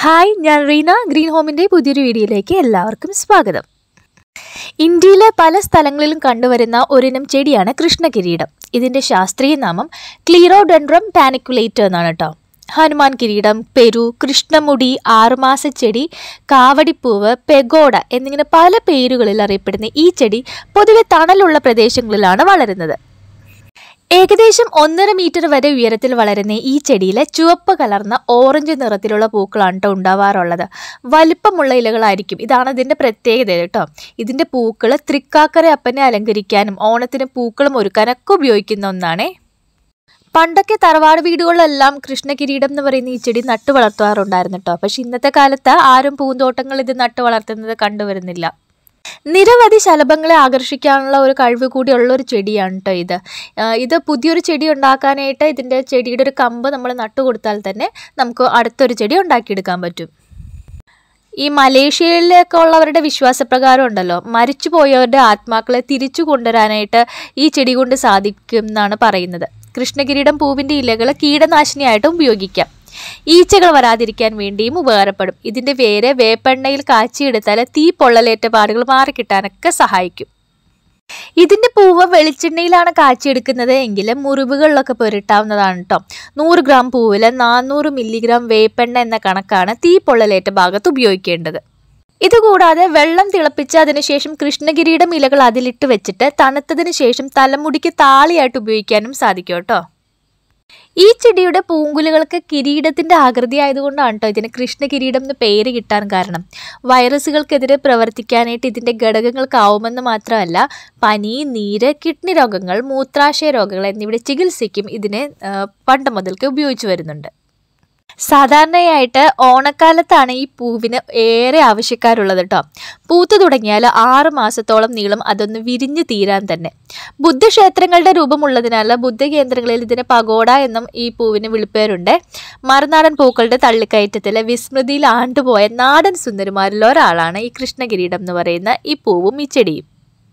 hi ഞാൻ Reena green ഹോമിൻ്റെ പുതിയൊരു വീഡിയോയിലേക്ക് എല്ലാവർക്കും സ്വാഗതം ഇന്ത്യയിലെ പല സ്ഥലങ്ങളിലും കണ്ടുവരുന്ന ഒരിനം ചെടിയാണ് കൃഷ്ണകിരീടം ഇതിൻ്റെ ശാസ്ത്രീയ നാമം ക്ലീറോഡെൻഡ്രം പാനിക്കുലേറ്റർ എന്നാണ് കേട്ടോ ഹനുമാൻ കിരീടം പെരു കൃഷ്ണമുടി ആറുമാസച്ചെടി കാവടിപ്പൂവ് പെഗോഡ എന്നിങ്ങനെ പല പേരുകളിൽ അറിയപ്പെടുന്ന ഈ ചെടി പൊതുവെ തണലുള്ള പ്രദേശങ്ങളിലാണ് വളരുന്നത് ഏകദേശം ഒന്നര മീറ്റർ വരെ ഉയരത്തിൽ വളരുന്ന ഈ ചെടിയിലെ ചുവപ്പ് കലർന്ന ഓറഞ്ച് നിറത്തിലുള്ള പൂക്കളാണ് കേട്ടോ ഉണ്ടാവാറുള്ളത് വലിപ്പമുള്ള ഇലകളായിരിക്കും ഇതാണ് ഇതിൻ്റെ പ്രത്യേകത കേട്ടോ ഇതിൻ്റെ പൂക്കൾ തൃക്കാക്കര അപ്പനെ അലങ്കരിക്കാനും ഓണത്തിന് പൂക്കളും ഒരുക്കാനൊക്കെ ഉപയോഗിക്കുന്ന ഒന്നാണേ പണ്ടൊക്കെ തറവാട് വീടുകളിലെല്ലാം കൃഷ്ണകിരീടം എന്ന് പറയുന്ന ഈ ചെടി നട്ടു വളർത്താറുണ്ടായിരുന്നു കേട്ടോ പക്ഷെ ഇന്നത്തെ കാലത്ത് ആരും പൂന്തോട്ടങ്ങൾ ഇത് നട്ടു വളർത്തുന്നത് കണ്ടുവരുന്നില്ല നിരവധി ശലഭങ്ങളെ ആകർഷിക്കാനുള്ള ഒരു കഴിവ് കൂടിയുള്ള ഒരു ചെടിയാണ് കേട്ടോ ഇത് ആ, ഇത് പുതിയൊരു ചെടി ഉണ്ടാക്കാനായിട്ട് ഇതിൻ്റെ ചെടിയുടെ ഒരു കമ്പ് നമ്മൾ നട്ടു കൊടുത്താൽ തന്നെ നമുക്ക് അടുത്തൊരു ചെടി ഉണ്ടാക്കിയെടുക്കാൻ പറ്റും ഈ മലേഷ്യയിലൊക്കെ ഉള്ളവരുടെ വിശ്വാസപ്രകാരം ഉണ്ടല്ലോ മരിച്ചു പോയവരുടെ ആത്മാക്കളെ തിരിച്ചു കൊണ്ടുവരാനായിട്ട് ഈ ചെടി കൊണ്ട് സാധിക്കും എന്നാണ് പറയുന്നത് കൃഷ്ണകിരീടം പൂവിൻ്റെ ഇലകൾ കീടനാശിനിയായിട്ടും ഉപയോഗിക്കാം ഈച്ചകൾ വരാതിരിക്കാൻ വേണ്ടിയും ഉപകാരപ്പെടും ഇതിൻ്റെ വേര് വേപ്പെണ്ണയിൽ കാച്ചിയെടുത്താൽ തീ പൊള്ളലേറ്റ പാടുകൾ മാറിക്കിട്ടാനൊക്കെ സഹായിക്കും ഇതിന്റെ പൂവ് വെളിച്ചെണ്ണയിലാണ് കാച്ചിയെടുക്കുന്നത് എങ്കിൽ മുറിവുകളിലൊക്കെ പുരട്ടാവുന്നതാണ് കേട്ടോ നൂറ് ഗ്രാം പൂവിൽ നാനൂറ് മില്ലിഗ്രാം വേപ്പെണ്ണ എന്ന കണക്കാണ് തീ പൊള്ളലേറ്റ ഭാഗത്ത് ഉപയോഗിക്കേണ്ടത് ഇതുകൂടാതെ വെള്ളം തിളപ്പിച്ച് അതിനുശേഷം കൃഷ്ണകിരീടം ഇലകൾ അതിലിട്ട് വെച്ചിട്ട് തണുത്തതിന് ശേഷം തലമുടിക്ക് താളിയായിട്ട് ഉപയോഗിക്കാനും സാധിക്കും കേട്ടോ ഈ ചെടിയുടെ പൂങ്കുലകൾക്ക് കിരീടത്തിന്റെ ആകൃതി ആയതുകൊണ്ടാണ് കേട്ടോ ഇതിന് കൃഷ്ണകിരീടം എന്ന് പേര് കിട്ടാൻ കാരണം വൈറസുകൾക്കെതിരെ പ്രവർത്തിക്കാനായിട്ട് ഇതിന്റെ ഘടകങ്ങൾക്കാവുമെന്ന് മാത്രമല്ല പനി നീര് കിഡ്നി രോഗങ്ങൾ മൂത്രാശയ രോഗങ്ങൾ എന്നിവയുടെ ചികിത്സയ്ക്കും ഇതിനെ ആ, പണ്ട് മുതൽക്ക് ഉപയോഗിച്ചു വരുന്നുണ്ട് സാധാരണയായിട്ട് ഓണക്കാലത്താണ് ഈ പൂവിന് ഏറെ ആവശ്യക്കാരുള്ളത് കേട്ടോ പൂത്തു തുടങ്ങിയാൽ ആറ് മാസത്തോളം നീളം അതൊന്ന് വിരിഞ്ഞു തീരാൻ തന്നെ ബുദ്ധക്ഷേത്രങ്ങളുടെ രൂപമുള്ളതിനാൽ ബുദ്ധകേന്ദ്രങ്ങളിൽ ഇതിന് പഗോഡ എന്നും ഈ പൂവിന് വിളിപ്പേരുണ്ട് മറുനാടൻ പൂക്കളുടെ തള്ളിക്കയറ്റത്തിൽ വിസ്മൃതിയിൽ ആണ്ടുപോയ നാടൻ സുന്ദരിമാരിൽ ഒരാളാണ് ഈ കൃഷ്ണകിരീടം എന്ന് പറയുന്ന ഈ പൂവും ഈ ചെടിയും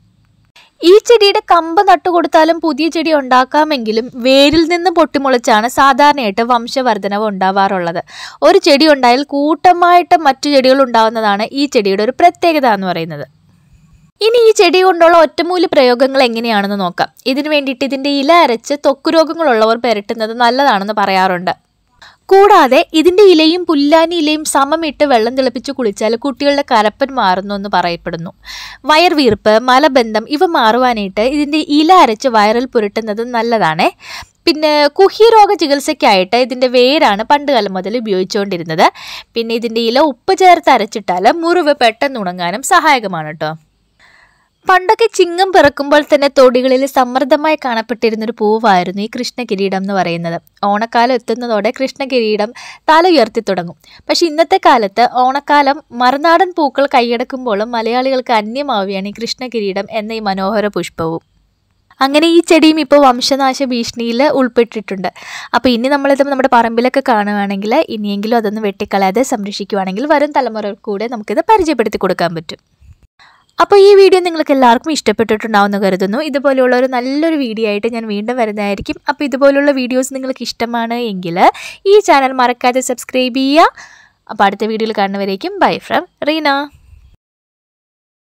ഈ ചെടിയുടെ കമ്പ് നട്ടുകൊടുത്താലും പുതിയ ചെടി ഉണ്ടാക്കാമെങ്കിലും വേരിൽ നിന്ന് പൊട്ടിമുളച്ചാണ് സാധാരണയായിട്ട് വംശവർധനവ് ഉണ്ടാവാറുള്ളത് ഒരു ചെടി ഉണ്ടായാൽ കൂട്ടമായിട്ട് മറ്റു ചെടികൾ ഉണ്ടാവുന്നതാണ് ഈ ചെടിയുടെ ഒരു പ്രത്യേകത എന്ന് പറയുന്നത് ഇനി ഈ ചെടി കൊണ്ടുള്ള ഒറ്റമൂലി പ്രയോഗങ്ങൾ എങ്ങനെയാണെന്ന് നോക്കാം ഇതിനു വേണ്ടിയിട്ട് ഇതിന്റെ ഇല അരച്ച് ത്വക്ക് രോഗങ്ങളുള്ളവർ പെരട്ടുന്നത് നല്ലതാണെന്ന് പറയാറുണ്ട് കൂടാതെ ഇതിന്റെ ഇലയും പുല്ലാനി ഇലയും സമമിട്ട് വെള്ളം തിളപ്പിച്ച് കുളിച്ചാൽ കുട്ടികളുടെ കരപ്പൻ മാറുന്നു എന്ന് പറയപ്പെടുന്നു വയർവീർപ്പ് മലബന്ധം ഇവ മാറുവാനായിട്ട് ഇതിന്റെ ഇല അരച്ച് വയറിൽ പുരട്ടുന്നത് നല്ലതാണേ പിന്നെ കുഹി രോഗ ചികിത്സയ്ക്കായിട്ട് ഇതിന്റെ വേരാണ് പണ്ട് കാലം മുതൽ ഉപയോഗിച്ചുകൊണ്ടിരുന്നത് പിന്നെ ഇതിന്റെ ഇല ഉപ്പ് ചേർത്ത് അരച്ചിട്ടാൽ മുറിവ് പെട്ടെന്ന് ഉണങ്ങാനും സഹായകമാണ് കേട്ടോ പണ്ടൊക്കെ ചിങ്ങം പിറക്കുമ്പോൾ തന്നെ തൊടികളിൽ സമൃദ്ധമായി കാണപ്പെട്ടിരുന്നൊരു പൂവായിരുന്നു ഈ കൃഷ്ണകിരീടം എന്ന് പറയുന്നത് ഓണക്കാലം എത്തുന്നതോടെ കൃഷ്ണകിരീടം തല ഉയർത്തി തുടങ്ങും പക്ഷെ ഇന്നത്തെ കാലത്ത് ഓണക്കാലം മറുനാടൻ പൂക്കൾ കൈയടക്കുമ്പോഴും മലയാളികൾക്ക് അന്യമാവുകയാണ് ഈ കൃഷ്ണകിരീടം എന്ന ഈ മനോഹര പുഷ്പവും അങ്ങനെ ഈ ചെടിയും ഇപ്പോൾ വംശനാശ ഭീഷണിയിൽ ഉൾപ്പെട്ടിട്ടുണ്ട് അപ്പോൾ ഇനി നമ്മളിത് നമ്മുടെ പറമ്പിലൊക്കെ കാണുകയാണെങ്കിൽ ഇനിയെങ്കിലും അതൊന്ന് വെട്ടിക്കളയാതെ സംരക്ഷിക്കുകയാണെങ്കിൽ വരും തലമുറകൾക്ക് കൂടെ നമുക്കിത് പരിചയപ്പെടുത്തി കൊടുക്കാൻ പറ്റും അപ്പോൾ ഈ വീഡിയോ നിങ്ങൾക്ക് എല്ലാവർക്കും ഇഷ്ടപ്പെട്ടിട്ടുണ്ടാവുമെന്ന് കരുതുന്നു ഇതുപോലെയുള്ള ഒരു നല്ലൊരു വീഡിയോ ആയിട്ട് ഞാൻ വീണ്ടും വരുന്നതായിരിക്കും അപ്പോൾ ഇതുപോലുള്ള വീഡിയോസ് നിങ്ങൾക്ക് ഇഷ്ടമാണ് എങ്കിൽ ഈ ചാനൽ മറക്കാതെ സബ്സ്ക്രൈബ് ചെയ്യുക അപ്പോൾ അടുത്ത വീഡിയോയിൽ കാണുന്നവരേക്കും ബൈ ഫ്രം റീന